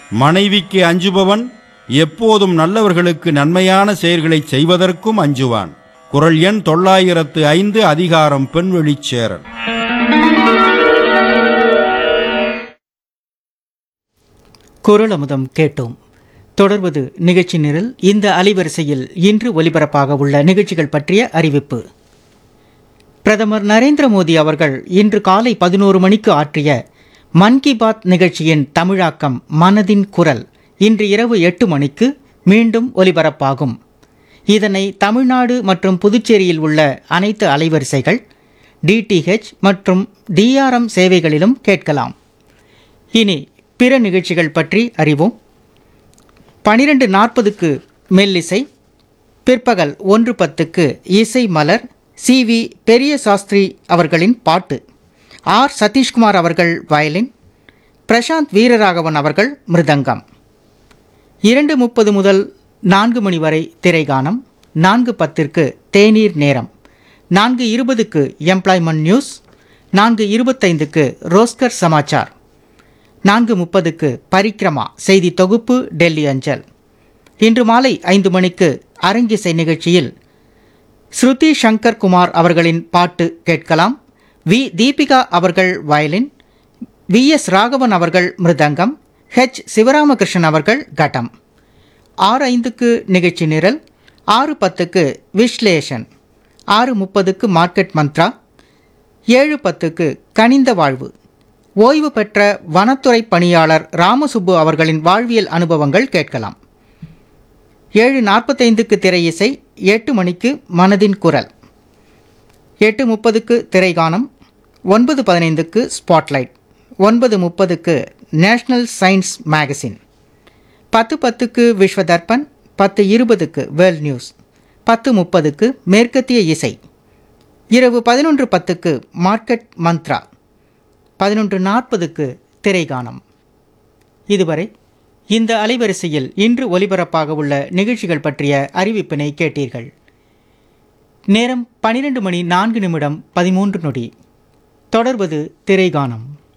மனைவிக்கு அஞ்சுபவன் எப்போதும் நல்லவர்களுக்கு நன்மையான செயல்களைச் செய்வதற்கும் அஞ்சுவான் குரல் எண் தொள்ளாயிரத்து ஐந்து அதிகாரம் பெண்வெளிச் சேரல் குரல் அமுதம் கேட்டோம் தொடர்வது நிகழ்ச்சி நிரல் இந்த அலைவரிசையில் இன்று ஒலிபரப்பாக உள்ள நிகழ்ச்சிகள் பற்றிய அறிவிப்பு பிரதமர் நரேந்திர மோடி அவர்கள் இன்று காலை பதினோரு மணிக்கு ஆற்றிய மன் கி பாத் நிகழ்ச்சியின் தமிழாக்கம் மனதின் குரல் இன்று இரவு எட்டு மணிக்கு மீண்டும் ஒலிபரப்பாகும் இதனை தமிழ்நாடு மற்றும் புதுச்சேரியில் உள்ள அனைத்து அலைவரிசைகள் டிடிஹெச் மற்றும் டிஆர்எம் சேவைகளிலும் கேட்கலாம் இனி பிற நிகழ்ச்சிகள் பற்றி அறிவோம் பனிரெண்டு நாற்பதுக்கு மெல்லிசை பிற்பகல் ஒன்று பத்துக்கு இசை மலர் சி வி பெரிய சாஸ்திரி அவர்களின் பாட்டு ஆர் சதீஷ்குமார் அவர்கள் வயலின் பிரசாந்த் வீரராகவன் அவர்கள் மிருதங்கம் இரண்டு முப்பது முதல் நான்கு மணி வரை திரைகானம் நான்கு பத்திற்கு தேநீர் நேரம் நான்கு இருபதுக்கு எம்ப்ளாய்மெண்ட் நியூஸ் நான்கு இருபத்தைந்துக்கு ரோஸ்கர் சமாச்சார் நான்கு முப்பதுக்கு பரிக்ரமா செய்தி தொகுப்பு டெல்லி அஞ்சல் இன்று மாலை ஐந்து மணிக்கு அரங்கிசை நிகழ்ச்சியில் ஸ்ருதி சங்கர் குமார் அவர்களின் பாட்டு கேட்கலாம் வி தீபிகா அவர்கள் வயலின் வி எஸ் ராகவன் அவர்கள் மிருதங்கம் ஹெச் சிவராமகிருஷ்ணன் அவர்கள் கட்டம் ஆறு ஐந்துக்கு நிகழ்ச்சி நிரல் ஆறு பத்துக்கு விஸ்லேஷன் ஆறு முப்பதுக்கு மார்க்கெட் மந்த்ரா ஏழு பத்துக்கு கனிந்த வாழ்வு ஓய்வு பெற்ற வனத்துறை பணியாளர் ராமசுப்பு அவர்களின் வாழ்வியல் அனுபவங்கள் கேட்கலாம் ஏழு நாற்பத்தைந்துக்கு திரை இசை எட்டு மணிக்கு மனதின் குரல் எட்டு முப்பதுக்கு திரைகானம் ஒன்பது பதினைந்துக்கு ஸ்பாட்லைட் ஒன்பது முப்பதுக்கு நேஷ்னல் சயின்ஸ் மேகசின் பத்து பத்துக்கு விஸ்வ தர்பன் பத்து இருபதுக்கு வேர்ல்ட் நியூஸ் பத்து முப்பதுக்கு மேற்கத்திய இசை இரவு பதினொன்று பத்துக்கு மார்க்கெட் மந்த்ரா பதினொன்று நாற்பதுக்கு திரைகானம் இதுவரை இந்த அலைவரிசையில் இன்று ஒலிபரப்பாக உள்ள நிகழ்ச்சிகள் பற்றிய அறிவிப்பினை கேட்டீர்கள் நேரம் பனிரெண்டு மணி நான்கு நிமிடம் பதிமூன்று நொடி தொடர்வது திரைகானம்